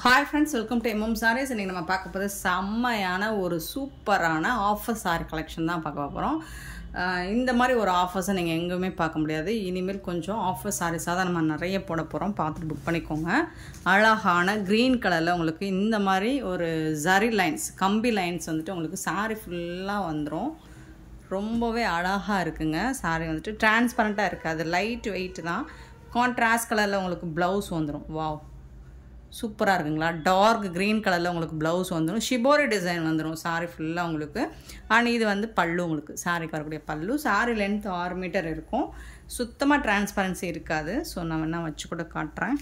hi friends welcome to MM Sarees இன்றைக்கி நம்ம பார்க்க போகிறது செம்மையான ஒரு சூப்பரான ஆஃபர் சாரி கலெக்ஷன் தான் பார்க்க போகிறோம் இந்த மாதிரி ஒரு ஆஃபர்ஸை நீங்கள் எங்கேயுமே பார்க்க முடியாது இனிமேல் கொஞ்சம் ஆஃபர் சாரீஸாக தான் நம்ம நிறைய போட போகிறோம் பார்த்துட்டு புக் பண்ணிக்கோங்க அழகான க்ரீன் கலரில் உங்களுக்கு இந்த மாதிரி ஒரு ஜரி லைன்ஸ் கம்பி லைன்ஸ் வந்துட்டு உங்களுக்கு சாரீ ஃபுல்லாக வந்துடும் ரொம்பவே அழகாக இருக்குங்க சாரீ வந்துட்டு டிரான்ஸ்பரண்ட்டாக இருக்காது லைட் வெயிட் தான் கான்ட்ராஸ்ட் கலரில் உங்களுக்கு ப்ளவுஸ் வந்துடும் வாவ் சூப்பராக இருக்குங்களா டார்க் க்ரீன் கலரில் உங்களுக்கு ப்ளவுஸ் வந்துடும் ஷிபோரி டிசைன் வந்துடும் சாரீ ஃபுல்லாக உங்களுக்கு அண்ட் இது வந்து பல்லு உங்களுக்கு சாரீக்கு வரக்கூடிய பல்லு சாரீ லென்த் ஆறு மீட்டர் இருக்கும் சுத்தமாக டிரான்ஸ்பரன்சி இருக்காது ஸோ நான் வேணால் வச்சு கூட காட்டுறேன்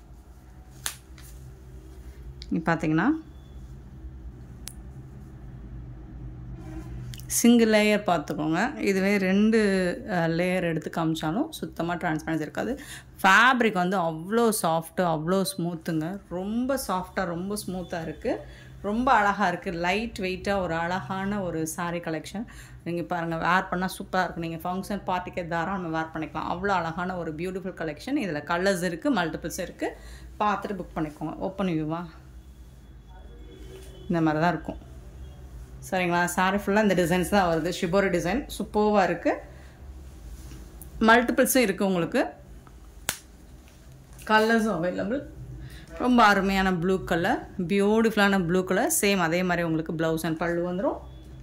நீ பார்த்தீங்கன்னா சிங்கிள் லேயர் பார்த்துக்கோங்க இதுவே ரெண்டு லேயர் எடுத்து காமிச்சாலும் சுத்தமாக டிரான்ஸ்பரன்சி இருக்காது ஃபேப்ரிக் வந்து அவ்வளோ சாஃப்ட்டு அவ்வளோ ஸ்மூத்துங்க ரொம்ப சாஃப்டாக ரொம்ப ஸ்மூத்தாக இருக்குது ரொம்ப அழகாக இருக்குது லைட் வெயிட்டாக ஒரு அழகான ஒரு சாரீ கலெக்ஷன் நீங்கள் பாருங்கள் வேர் பண்ணால் சூப்பராக இருக்கும் நீங்கள் ஃபங்க்ஷன் பார்ட்டிக்கே தாராளமாக வேர் பண்ணிக்கலாம் அவ்வளோ அழகான ஒரு பியூட்டிஃபுல் கலெக்ஷன் இதில் கலர்ஸ் இருக்குது மல்டிபிள்ஸ் இருக்குது பார்த்துட்டு புக் பண்ணிக்கோங்க ஓப்பன் வியூவா இந்த மாதிரி தான் இருக்கும் சரிங்களா சாரி ஃபுல்லாக இந்த டிசைன்ஸ் தான் வருது ஷிபோரி டிசைன் சூப்பர்வாக இருக்குது மல்டிபிள்ஸும் இருக்குது உங்களுக்கு கலர்ஸும் அவைலபிள் ரொம்ப அருமையான ப்ளூ கலர் பியூட்டிஃபுல்லான ப்ளூ கலர் சேம் அதே மாதிரி உங்களுக்கு ப்ளவுஸ் அண்ட் பல்லு வந்துடும்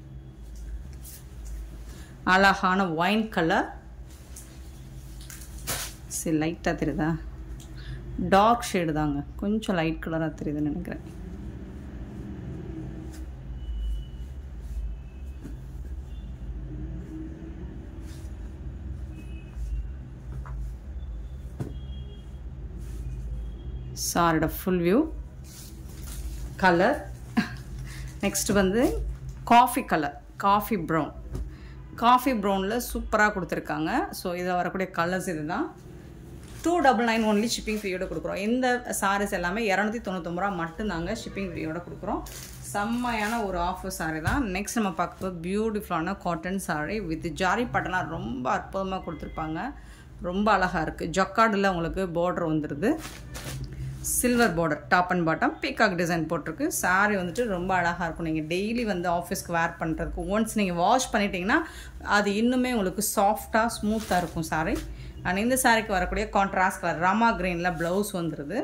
அழகான ஒயின் கலர் சரி லைட்டாக தெரியுதா டார்க் ஷேடு தாங்க கொஞ்சம் லைட் கலராக தெரியுதுன்னு நினைக்கிறேன் சாரோட ஃபுல் வியூ கலர் நெக்ஸ்ட் வந்து coffee colour coffee brown coffee ப்ரௌனில் சூப்பராக கொடுத்துருக்காங்க ஸோ இதில் வரக்கூடிய கலர்ஸ் இது தான் two double nine only shipping ஃப்ரீயோட கொடுக்குறோம் இந்த சாரீஸ் எல்லாமே இரநூத்தி தொண்ணூத்தொம்பது ரூபா மட்டும்தாங்க ஷிப்பிங் ஃப்ரீயோட கொடுக்குறோம் செம்மையான ஒரு ஆஃபர் சாரீ தான் நெக்ஸ்ட் நம்ம பார்க்குறது பியூட்டிஃபுல்லான காட்டன் சாரீ வித் ஜாரி பட்டெல்லாம் ரொம்ப அற்புதமாக கொடுத்துருப்பாங்க ரொம்ப அழகாக இருக்குது ஜொக்கார்டில் உங்களுக்கு பார்டர் வந்துடுது silver border top and bottom peacock design போட்டிருக்கு சாரீ வந்துட்டு ரொம்ப அழகாக இருக்கும் நீங்கள் டெய்லி வந்து ஆஃபீஸ்க்கு வேர் பண்ணுறதுக்கு ஒன்ஸ் நீங்கள் வாஷ் பண்ணிட்டீங்கன்னா அது இன்னுமே உங்களுக்கு சாஃப்டாக ஸ்மூத்தாக இருக்கும் சாரீ அண்ட் இந்த சாரீக்கு வரக்கூடிய கான்ட்ராஸ்ட் கலர் ராமா க்ரீனில் ப்ளவுஸ் வந்துடுது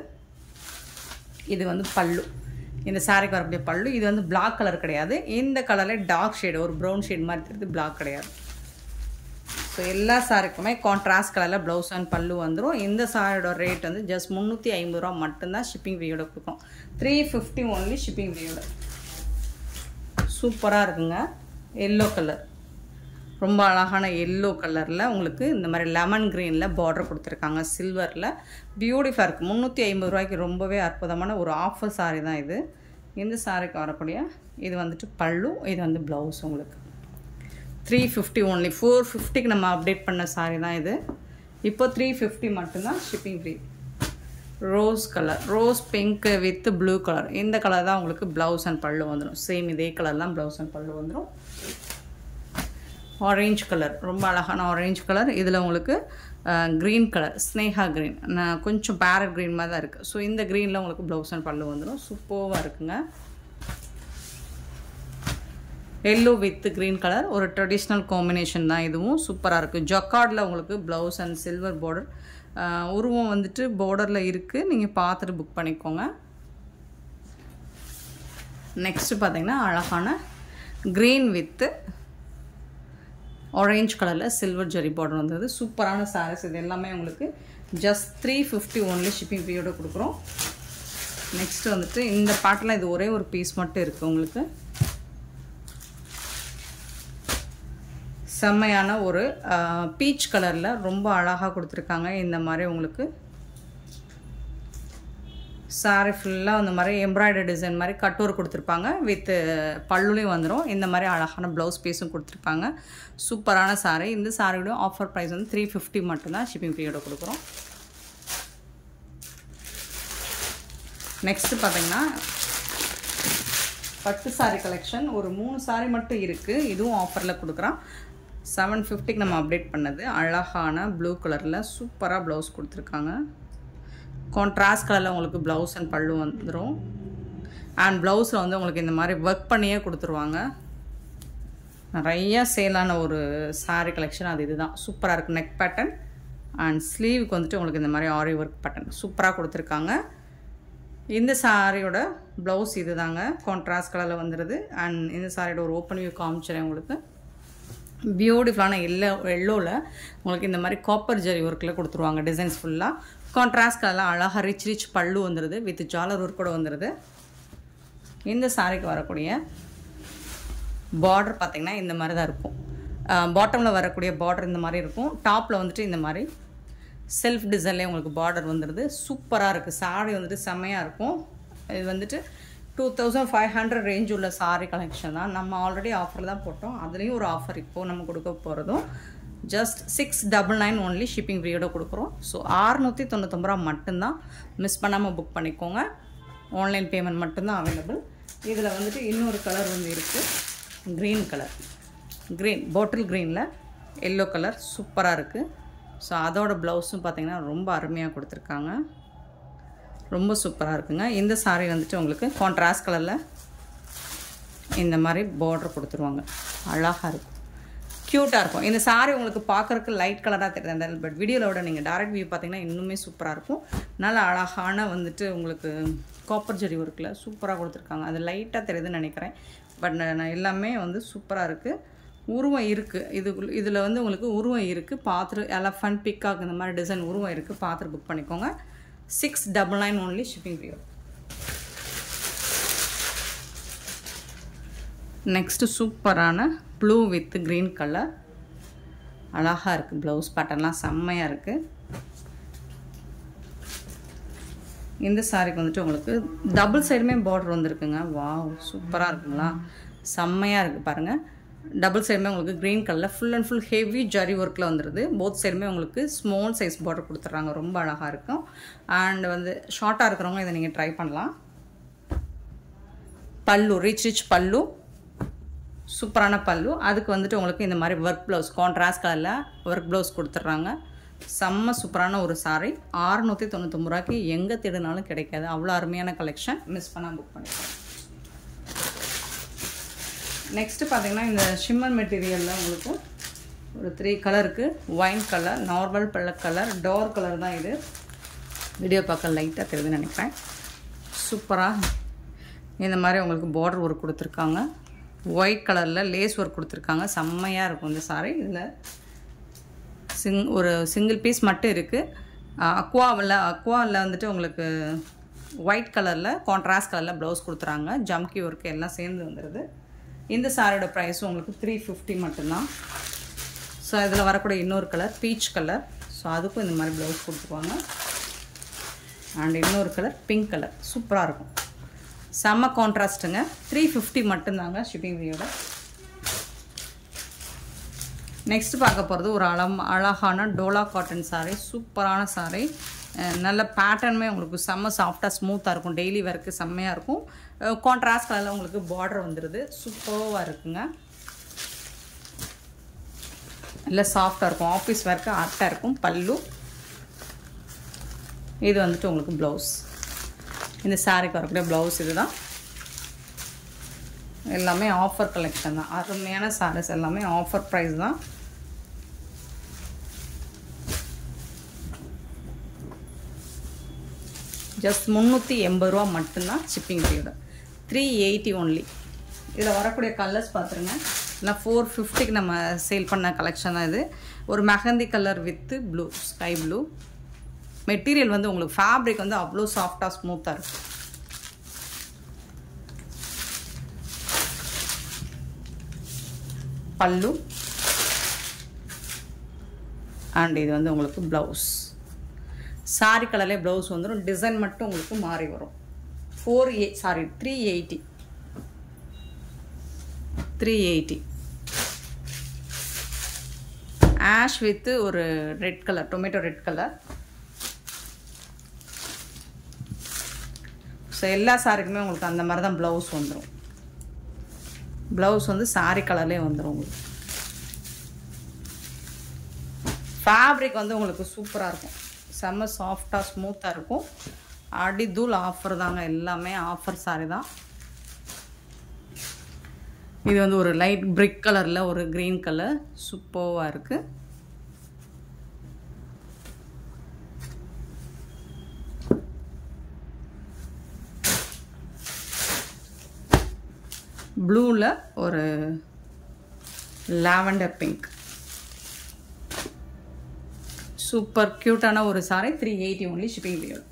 இது வந்து பல்லு இந்த சாரீக்கு வரக்கூடிய பல்லு இது வந்து பிளாக் கலர் கிடையாது இந்த கலரில் டார்க் ஷேடு ஒரு ப்ரௌன் ஷேட் மாதிரி தெரியுது பிளாக் கிடையாது ஸோ எல்லா சாரிக்குமே கான்ட்ராஸ்ட் கலரில் ப்ளவுஸ் அண்ட் பல்லு வந்துடும் இந்த சாரியோட ரேட் வந்து ஜஸ்ட் முந்நூற்றி ஐம்பது ரூபா மட்டும்தான் ஷிப்பிங் ஃப்ரீயோட கொடுக்கும் த்ரீ ஃபிஃப்டி ஒன்லி ஷிப்பிங் ஃப்ரீயோட சூப்பராக இருக்குங்க எல்லோ கலர் ரொம்ப அழகான எல்லோ கலரில் உங்களுக்கு இந்த மாதிரி லெமன் க்ரீனில் பார்டர் கொடுத்துருக்காங்க சில்வரில் பியூட்டிஃபுல்லாக இருக்குது முந்நூற்றி ஐம்பது ரூபாய்க்கு ரொம்பவே அற்புதமான ஒரு ஆஃபர் சாரீ தான் இது இந்த சாரிக்கு வரக்கூடிய இது வந்துட்டு பல்லு இது வந்து ப்ளவுஸ் உங்களுக்கு த்ரீ ஃபிஃப்டி ஒன்லி ஃபோர் ஃபிஃப்டிக்கு நம்ம அப்டேட் பண்ண சாரி தான் இது இப்போ த்ரீ ஃபிஃப்டி மட்டும்தான் shipping free rose colour rose pink with blue colour இந்த கலர் தான் உங்களுக்கு ப்ளவுஸ் அண்ட் பல்லு வந்துடும் சேம் இதே கலர் தான் ப்ளவுஸ் அண்ட் பல்லு வந்துடும் ஆரேஞ்ச் கலர் ரொம்ப அழகான ஆரேஞ்ச் கலர் இதில் உங்களுக்கு க்ரீன் கலர் ஸ்னேஹா க்ரீன் கொஞ்சம் பேரட் க்ரீன் மாதிரி தான் இருக்குது ஸோ இந்த க்ரீனில் உங்களுக்கு ப்ளவுஸ் அண்ட் பல்லு வந்துடும் சூப்பராக இருக்குங்க எல்லோ வித் க்ரீன் கலர் ஒரு ட்ரெடிஷ்னல் காம்பினேஷன் தான் இதுவும் சூப்பராக இருக்குது ஜொக்கார்டில் உங்களுக்கு ப்ளவுஸ் அண்ட் சில்வர் பார்டர் உருவம் வந்துட்டு பார்டரில் இருக்குது நீங்கள் பார்த்துட்டு புக் பண்ணிக்கோங்க நெக்ஸ்ட்டு பார்த்தீங்கன்னா அழகான க்ரீன் வித்து ஆரேஞ்ச் கலரில் சில்வர் ஜெரி பார்டர் வந்தது சூப்பரான சாரீஸ் இது எல்லாமே உங்களுக்கு just three fifty only shipping ஃப்ரீயோட கொடுக்குறோம் நெக்ஸ்ட் வந்துட்டு இந்த பாட்டில் இது ஒரே ஒரு பீஸ் மட்டும் இருக்குது உங்களுக்கு செம்மையான ஒரு பீச் கலரில் ரொம்ப அழகாக கொடுத்துருக்காங்க இந்த மாதிரி உங்களுக்கு சாரி ஃபுல்லாக இந்த மாதிரி எம்ப்ராய்டரி டிசைன் மாதிரி கட்டூர் கொடுத்துருப்பாங்க வித் பல்லுலேயும் வந்துடும் இந்த மாதிரி அழகான ப்ளவுஸ் பீஸும் கொடுத்துருப்பாங்க சூப்பரான சாரீ இந்த சாரியோட ஆஃபர் ப்ரைஸ் வந்து த்ரீ ஃபிஃப்டி மட்டும்தான் ஷிப்பிங் ஃப்ரீயோட கொடுக்குறோம் நெக்ஸ்ட்டு பார்த்தீங்கன்னா பட்டு சாரீ கலெக்ஷன் ஒரு மூணு சாரீ மட்டும் இருக்குது இதுவும் ஆஃபரில் கொடுக்குறான் செவன் ஃபிஃப்டிக்கு நம்ம அப்டேட் பண்ணது அழகான ப்ளூ கலரில் சூப்பராக ப்ளவுஸ் கொடுத்துருக்காங்க கான்ட்ராஸ்ட் கலரில் உங்களுக்கு ப்ளவுஸ் அண்ட் பல்லு வந்துடும் அண்ட் ப்ளவுஸில் வந்து உங்களுக்கு இந்த மாதிரி ஒர்க் பண்ணியே கொடுத்துருவாங்க நிறைய சேலான ஒரு saree கலெக்ஷன் அது இதுதான் சூப்பராக இருக்குது நெக் பேட்டர்ன் அண்ட் ஸ்லீவுக்கு வந்துட்டு உங்களுக்கு இந்த மாதிரி ஆரி ஒர்க் பேட்டர்ன் சூப்பராக கொடுத்துருக்காங்க இந்த சாரியோட ப்ளவுஸ் இது தாங்க கான்ட்ராஸ்ட் கலரில் வந்துடுது அண்ட் இந்த சாரியோட ஒரு ஓப்பன் வியூ காமிச்சிடறேன் உங்களுக்கு பியூட்டிஃபுல்லான எல்லோ எல்லோவில் உங்களுக்கு இந்த மாதிரி காப்பர் ஜரி ஒர்க்கில் கொடுத்துருவாங்க டிசைன்ஸ் ஃபுல்லாக கான்ட்ராஸ்ட் கலரில் அழகாக ரிச் ரிச் பல்லு வந்துடுது வித் ஜாலர் ஒர்க்கோட வந்துடுது இந்த சாரிக்கு வரக்கூடிய பார்டர் பார்த்திங்கன்னா இந்த மாதிரி தான் இருக்கும் பாட்டமில் வரக்கூடிய பார்டர் இந்த மாதிரி இருக்கும் டாப்பில் வந்துட்டு இந்த மாதிரி செல்ஃப் டிசைன்லேயே உங்களுக்கு பார்டர் வந்துடுது சூப்பராக இருக்குது சாரி வந்துட்டு செம்மையாக இருக்கும் இது வந்துட்டு two thousand five hundred range உள்ள சாரி கலெக்ஷன் தான் நம்ம ஆல்ரெடி ஆஃபர் தான் போட்டோம் அதுலேயும் ஒரு ஆஃபர் இப்போது நம்ம கொடுக்க போகிறதும் just six double nine only shipping ஃப்ரீயோட கொடுக்குறோம் ஸோ ஆறுநூற்றி தொண்ணூத்தொம்பது ரூபா மட்டும்தான் மிஸ் பண்ணாமல் புக் பண்ணிக்கோங்க ஆன்லைன் பேமெண்ட் மட்டும்தான் அவைலபிள் இதில் வந்துட்டு இன்னொரு கலர் வந்து இருக்குது க்ரீன் கலர் க்ரீன் பாட்டில் க்ரீனில் எல்லோ கலர் சூப்பராக இருக்குது ஸோ அதோட ப்ளவுஸும் பார்த்தீங்கன்னா ரொம்ப அருமையாக கொடுத்துருக்காங்க ரொம்ப சூப்பராக இருக்குங்க இந்த saree வந்துட்டு உங்களுக்கு கான்ட்ராஸ்ட் கலரில் இந்த மாதிரி பார்டர் கொடுத்துருவாங்க அழகாக இருக்கும் க்யூட்டாக இருக்கும் இந்த saree உங்களுக்கு பார்க்குறக்கு லைட் கலராக தெரியுது அந்த பட் வீடியோவில் விட நீங்கள் டேரக்ட் வியூ பார்த்தீங்கன்னா இன்னுமே சூப்பராக இருக்கும் நல்ல அழகான வந்துட்டு உங்களுக்கு காப்பர் ஜெரி ஒர்க்கில் சூப்பராக கொடுத்துருக்காங்க அது லைட்டாக தெரியுதுன்னு நினைக்கிறேன் பட் நான் எல்லாமே வந்து சூப்பராக இருக்குது உருவம் இருக்குது இது இதில் வந்து உங்களுக்கு உருவம் இருக்குது பார்த்துட்டு எலஃபண்ட் பிக்காக் இந்த மாதிரி டிசைன் உருவம் இருக்குது பார்த்துட்டு புக் பண்ணிக்கோங்க six double nine only shipping free next சூப்பரான ப்ளூ வித் க்ரீன் கலர் அழகாக இருக்குது ப்ளவுஸ் பேட்டர்ன்லாம் செம்மையாக இருக்குது இந்த சாரிக்கு வந்துட்டு உங்களுக்கு டபுள் சைடுமே பார்டர் வந்திருக்குங்க வாவ் சூப்பராக இருக்குங்களா செம்மையாக இருக்குது பாருங்கள் டபுள் சைடுமே உங்களுக்கு க்ரீன் கலரில் full and full heavy zari ஒர்க்கில் வந்துடுது போத் சைடுமே உங்களுக்கு ஸ்மால் சைஸ் பார்டர் கொடுத்துட்றாங்க ரொம்ப அழகாக இருக்கும் அண்ட் வந்து ஷார்ட்டாக இருக்கிறவங்க இதை நீங்கள் ட்ரை பண்ணலாம் பல்லு ரிச் ரிச் பல்லு சூப்பரான பல்லு அதுக்கு வந்துட்டு உங்களுக்கு இந்த மாதிரி ஒர்க் ப்ளவுஸ் கான்ட்ராஸ்ட் கலரில் ஒர்க் ப்ளவுஸ் கொடுத்துட்றாங்க செம்ம சூப்பரான ஒரு சாரி ஆறுநூற்றி தொண்ணூத்தொம்பது ரூபாய்க்கு எங்கே தேடினாலும் கிடைக்காது அவ்வளோ அருமையான கலெக்ஷன் மிஸ் பண்ணால் புக் பண்ணிக்கலாம் நெக்ஸ்ட்டு பார்த்தீங்கன்னா இந்த ஷிம்மர் மெட்டீரியலில் உங்களுக்கு ஒரு த்ரீ கலருக்கு ஒயின் கலர் நார்மல் பல்ல கலர் டோர் கலர் தான் இது வீடியோ பார்க்க லைட்டாக தெரியுதுன்னு நினைக்கிறேன் சூப்பராக இந்த மாதிரி உங்களுக்கு பார்டர் ஒர்க் கொடுத்துருக்காங்க ஒயிட் கலரில் லேஸ் ஒர்க் கொடுத்துருக்காங்க செம்மையாக இருக்கும் இந்த சாரி இதில் சிங் ஒரு சிங்கிள் பீஸ் மட்டும் இருக்குது அக்வாவில் அக்வாவில் வந்துட்டு உங்களுக்கு ஒயிட் கலரில் கான்ட்ராஸ்ட் கலரில் ப்ளவுஸ் கொடுத்துறாங்க ஜம்கி ஒர்க்கு எல்லாம் சேர்ந்து வந்துடுது இந்த சாரியோட ப்ரைஸும் உங்களுக்கு த்ரீ ஃபிஃப்டி மட்டும்தான் ஸோ இதில் வரக்கூடிய இன்னொரு கலர் பீச் கலர் ஸோ அதுக்கும் இந்த மாதிரி ப்ளவுஸ் கொடுத்துருவாங்க அண்ட் இன்னொரு கலர் பிங்க் கலர் சூப்பராக இருக்கும் செம்ம கான்ட்ராஸ்ட்டுங்க த்ரீ ஃபிஃப்டி மட்டும்தாங்க ஷிப்பிங் வியோட நெக்ஸ்ட் பார்க்க போகிறது ஒரு அழம் அழகான டோலா காட்டன் saree சூப்பரான saree அஹ் நல்ல பேட்டர்னுமே உங்களுக்கு செம்ம சாஃப்டாக ஸ்மூத்தாக இருக்கும் டெய்லி ஒர்க்கு செம்மையாக இருக்கும் கான்ட்ராஸ்ட் கலரில் உங்களுக்கு பார்டர் வந்துடுது சூப்பராக இருக்குங்க நல்ல சாஃப்டாக இருக்கும் ஆஃபீஸ் ஒர்க்கு ஆர்ட்டாக இருக்கும் பல்லு இது வந்துட்டு உங்களுக்கு ப்ளவுஸ் இந்த சாரீக்கு வரக்கூடிய ப்ளவுஸ் இதுதான் எல்லாமே ஆஃபர் கலெக்ஷன் தான் அருமையான சாரீஸ் எல்லாமே ஆஃபர் ப்ரைஸ் தான் ஜஸ்ட் முந்நூற்றி எண்பது ரூபா மட்டும்தான் ஷிப்பிங் ஃபீயோட த்ரீ எயிட்டி ஒன்லி இதில் வரக்கூடிய கலர்ஸ் பார்த்துருங்க இல்லை ஃபோர் ஃபிஃப்டிக்கு நம்ம சேல் பண்ண கலெக்ஷன் தான் இது ஒரு mehndi colour with blue sky blue material வந்து உங்களுக்கு ஃபேப்ரிக் வந்து அவ்வளோ சாஃப்டாக ஸ்மூத்தாக இருக்கும் பல்லு அண்ட் இது வந்து உங்களுக்கு ப்ளவுஸ் சாரி கலர்லேயே ப்ளவுஸ் வந்துடும் டிசைன் மட்டும் உங்களுக்கு மாறி வரும் ஃபோர் எய் sari three eighty three eighty ash with ஒரு red colour tomato red colour so எல்லா சாரிக்குமே உங்களுக்கு அந்த மாதிரி தான் ப்ளவுஸ் வந்துடும் ப்ளவுஸ் வந்து சாரி கலர்லேயே வந்துடும் உங்களுக்கு ஃபேப்ரிக் வந்து உங்களுக்கு சூப்பராக இருக்கும் செம்ம சாஃப்டாக ஸ்மூத்தாக இருக்கும் அடி தூள் ஆஃபர் தாங்க எல்லாமே ஆஃபர் சாரி தான் இது வந்து ஒரு லைட் பிரிக் கலரில் ஒரு க்ரீன் கலர் சூப்பர்வாக இருக்குது ப்ளூவில் ஒரு லாவெண்டர் பிங்க் சூப்பர் க்யூட்டான ஒரு sari three eighty only shipping பீரியட்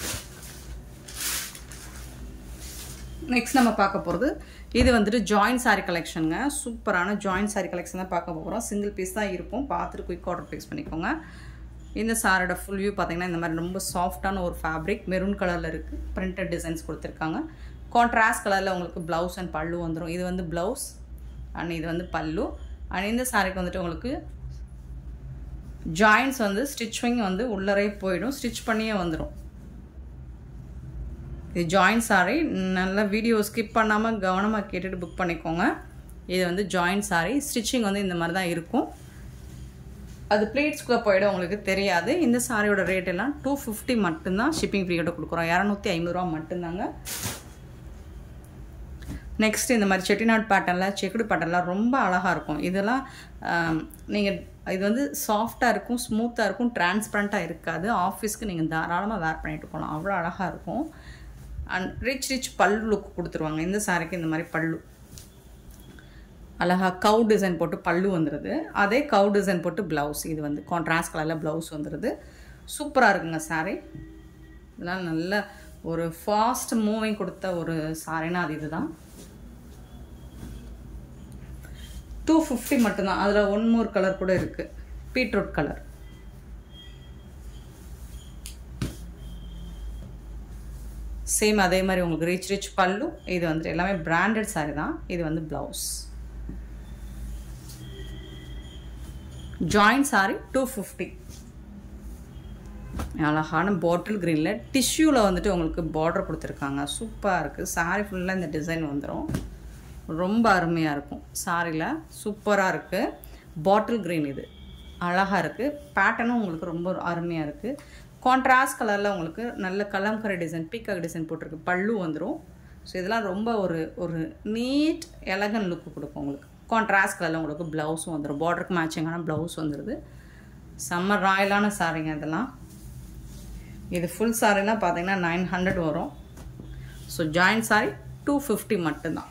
நெக்ஸ்ட் நம்ம பார்க்க போகிறது இது வந்துட்டு ஜாயின்ட் சாரி கலெக்ஷனுங்க சூப்பரான ஜாயின்ட் சாரி கலெக்ஷன் தான் பார்க்க போகிறோம் சிங்கிள் பீஸ் தான் இருக்கும் பார்த்துட்டு குயிக் ஆர்டர் ப்ளேஸ் பண்ணிக்கோங்க இந்த சாரோட ஃபுல் வியூ பார்த்தீங்கன்னா இந்த மாதிரி ரொம்ப சாஃப்டான ஒரு ஃபேப்ரிக் மெரூன் கலரில் இருக்குது பிரிண்டட் டிசைன்ஸ் கொடுத்துருக்காங்க கான்ட்ராஸ்ட் கலரில் உங்களுக்கு ப்ளவுஸ் அண்ட் பல்லு வந்துடும் இது வந்து ப்ளவுஸ் அண்ட் இது வந்து பல்லு அண்ட் இந்த சாரிக்கு வந்துட்டு உங்களுக்கு ஜாயின்ஸ் வந்து ஸ்டிச்சிங் வந்து உள்ளரே போயிடும் ஸ்டிச் பண்ணியே வந்துடும் இது ஜாயின்ட் சாரி நல்லா வீடியோ ஸ்கிப் பண்ணாமல் கவனமாக கேட்டுட்டு புக் பண்ணிக்கோங்க இது வந்து ஜாயின்ட் சாரி ஸ்டிச்சிங் வந்து இந்த மாதிரி தான் இருக்கும் அது பிளேட்ஸ்குள்ளே போயிடும் உங்களுக்கு தெரியாது இந்த சாரியோட ரேட் எல்லாம் டூ ஃபிஃப்டி மட்டும்தான் ஷிப்பிங் ஃப்ரீயோட கொடுக்குறோம் இரநூத்தி ஐம்பதுரூவா மட்டும்தாங்க நெக்ஸ்ட் இந்த மாதிரி செட்டிநாட் பேட்டர்னில் செக்குடு பேட்டர்லாம் ரொம்ப அழகாக இருக்கும் இதெல்லாம் நீங்கள் இது வந்து சாஃப்டாக இருக்கும் ஸ்மூத்தாக இருக்கும் டிரான்ஸ்பரண்ட்டாக இருக்காது ஆஃபீஸ்க்கு நீங்கள் தாராளமாக வேர் பண்ணிட்டு போகலாம் அவ்வளோ அழகாக இருக்கும் and rich rich pallu look கொடுத்துருவாங்க இந்த சாரிக்கு இந்த மாதிரி பல்லு அழகாக கவு டிசைன் போட்டு பல்லு வந்துடுது அதே கவு டிசைன் போட்டு ப்ளவுஸ் இது வந்து கான்ட்ராஸ்ட் கலரில் ப்ளவுஸ் வந்துடுது சூப்பராக இருக்குங்க சாரீ இதெல்லாம் நல்ல ஒரு ஃபாஸ்ட் மூவிங் கொடுத்த ஒரு சாரினா அது இதுதான் டூ ஃபிஃப்டி மட்டும்தான் அதில் ஒன் மோர் கலர் கூட இருக்குது பீட்ரூட் கலர் சேம் அதே மாதிரி உங்களுக்கு ரிச் ரிச் பல்லு இது வந்துட்டு எல்லாமே பிராண்டட் சாரி தான் இது வந்து blouse joint sari two fifty அழகான பாட்டில் க்ரீனில் டிஷ்யூவில் வந்துட்டு உங்களுக்கு பார்டர் கொடுத்துருக்காங்க சூப்பராக இருக்குது சாரி ஃபுல்லாக இந்த டிசைன் வந்துடும் ரொம்ப அருமையாக இருக்கும் சாரியில் சூப்பராக இருக்குது பாட்டில் க்ரீன் இது அழகாக இருக்குது பேட்டர்னும் உங்களுக்கு ரொம்ப அருமையாக இருக்குது கான்ட்ராஸ்ட் கலரில் உங்களுக்கு நல்ல கலம்கரை டிசைன் பீக்காக் டிசைன் போட்டிருக்கு பல்லு வந்துடும் ஸோ இதெல்லாம் ரொம்ப ஒரு ஒரு நீட் எலகன் லுக்கு கொடுக்கும் உங்களுக்கு கான்ட்ராஸ்ட் கலரில் உங்களுக்கு ப்ளவுஸும் வந்துடும் பார்டருக்கு மேட்சிங்கான ப்ளவுஸ் வந்துடுது செம்ம ராயலான சாரிங்க இதெல்லாம் இது ஃபுல் சாரிலாம் பார்த்தீங்கன்னா நைன் ஹண்ட்ரட் வரும் so joint sari two fifty மட்டும்தான்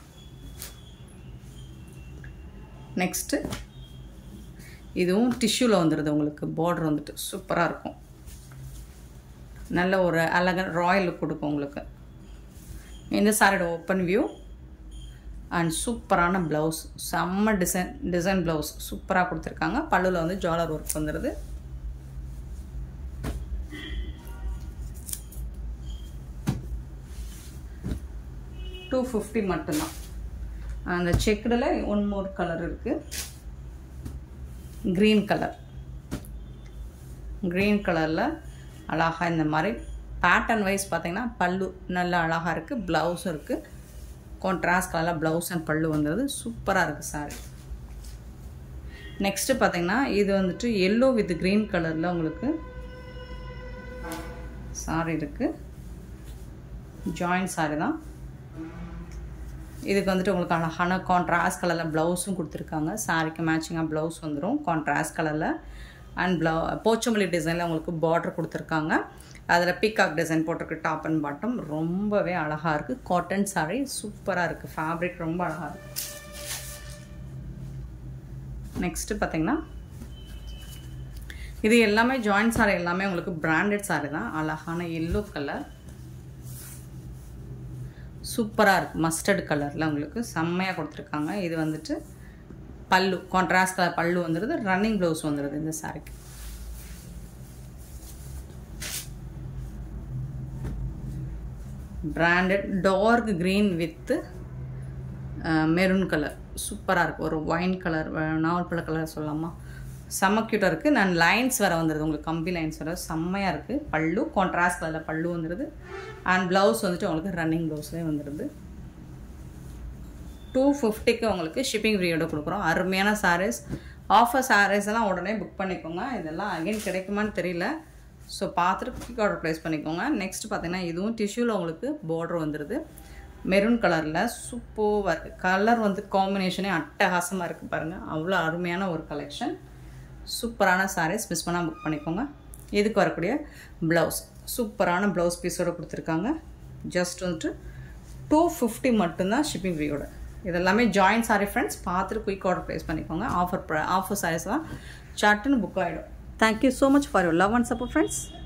நெக்ஸ்ட்டு இதுவும் டிஷ்யூவில் வந்துடுது உங்களுக்கு பார்டர் வந்துட்டு சூப்பராக இருக்கும் நல்ல ஒரு அழகான ராயல் லுக் கொடுக்கும் உங்களுக்கு இந்த சாரியோட ஓப்பன் வியூ அண்ட் சூப்பரான ப்ளவுஸ் செம்ம டிசைன் டிசைன் ப்ளவுஸ் சூப்பராக கொடுத்துருக்காங்க பல்லுவில் வந்து ஜாலர் ஒர்க் வந்துடுது டூ ஃபிஃப்டி மட்டும்தான் அந்த செக்குடில் ஒன் மோர் கலர் இருக்குது க்ரீன் கலர் க்ரீன் கலரில் அழகாக இந்த மாதிரி பேட்டர்ன் வைஸ் பார்த்தீங்கன்னா பல்லு நல்ல அழகாக இருக்குது ப்ளவுஸும் இருக்குது கான்ட்ராஸ்ட் கலரில் ப்ளவுஸ் அண்ட் பல்லு வந்தது சூப்பராக இருக்குது சாரி நெக்ஸ்ட்டு பார்த்தீங்கன்னா இது வந்துட்டு எல்லோ வித் க்ரீன் கலரில் உங்களுக்கு சாரி இருக்குது ஜாயிண்ட் சாரி தான் இதுக்கு வந்துட்டு உங்களுக்கு அழகான கான்ட்ராஸ்ட் கலரில் ப்ளவுஸும் கொடுத்துருக்காங்க சாரிக்கு மேட்சிங்காக ப்ளவுஸ் வந்துடும் கான்ட்ராஸ்ட் கலரில் அண்ட் ப்ளவு போச்சம்பள்ளி டிசைனில் உங்களுக்கு பார்டர் கொடுத்துருக்காங்க அதில் பீகாக் டிசைன் போட்டிருக்கு டாப் அண்ட் பாட்டம் ரொம்பவே அழகாக இருக்குது காட்டன் சாரி சூப்பராக இருக்குது ஃபேப்ரிக் ரொம்ப அழகாக இருக்குது நெக்ஸ்ட்டு பார்த்தீங்கன்னா இது எல்லாமே ஜாயிண்ட் சாரி எல்லாமே உங்களுக்கு பிராண்டட் சாரி தான் அழகான எல்லோ கலர் சூப்பராக இருக்குது மஸ்டர்ட் கலரில் உங்களுக்கு செம்மையாக கொடுத்துருக்காங்க இது வந்துட்டு பல்லு கான்ட்ராஸ்ட் கலர் பல்லு வந்துடுது ரன்னிங் ப்ளவுஸ் வந்துடுது இந்த சாரிக்கு branded dark green with maroon colour சூப்பராக இருக்குது ஒரு ஒயின் கலர் நாவல் பழ கலர் சொல்லலாமா செம்ம க்யூட்டாக இருக்குது நான் லைன்ஸ் வேறு வந்துடுது உங்களுக்கு கம்பி லைன்ஸ் வர செம்மையாக இருக்குது பல்லு கான்ட்ராஸ்ட் கலரில் பல்லு வந்துடுது அண்ட் ப்ளவுஸ் வந்துட்டு உங்களுக்கு ரன்னிங் ப்ளவுஸ்லேயே வந்துடுது டூ ஃபிஃப்டிக்கு உங்களுக்கு ஷிப்பிங் ஃப்ரீயோட கொடுக்குறோம் அருமையான சாரீஸ் ஆஃபர் சாரீஸ் எல்லாம் உடனே புக் பண்ணிக்கோங்க இதெல்லாம் அகைன் கிடைக்குமான்னு தெரியல ஸோ பார்த்துட்டு குயிக் ஆர்டர் ப்ளேஸ் பண்ணிக்கோங்க நெக்ஸ்ட் பார்த்தீங்கன்னா இதுவும் டிஷ்யூவில் உங்களுக்கு பார்டர் வந்துடுது மெரூன் கலரில் சூப்பராக இருக்குது கலர் வந்து காம்பினேஷனே அட்டகாசமாக இருக்குது பாருங்கள் அவ்வளோ அருமையான ஒரு கலெக்ஷன் சூப்பரான சாரீஸ் மிஸ் பண்ணால் புக் பண்ணிக்கோங்க இதுக்கு வரக்கூடிய ப்ளவுஸ் சூப்பரான ப்ளவுஸ் பீஸோடு கொடுத்துருக்காங்க ஜஸ்ட் வந்துட்டு டூ ஃபிஃப்டி மட்டும்தான் ஷிப்பிங் ஃப்ரீயோட இதெல்லாமே ஜாயின் சாரி ஃப்ரெண்ட்ஸ் பார்த்துட்டு குயிக் ஆர்டர் ப்ளேஸ் பண்ணிக்கோங்க ஆஃபர் ஆஃபர் சாரீஸ் தான் சட்டுன்னு புக் ஆகிடும் thank you so much for your love and support friends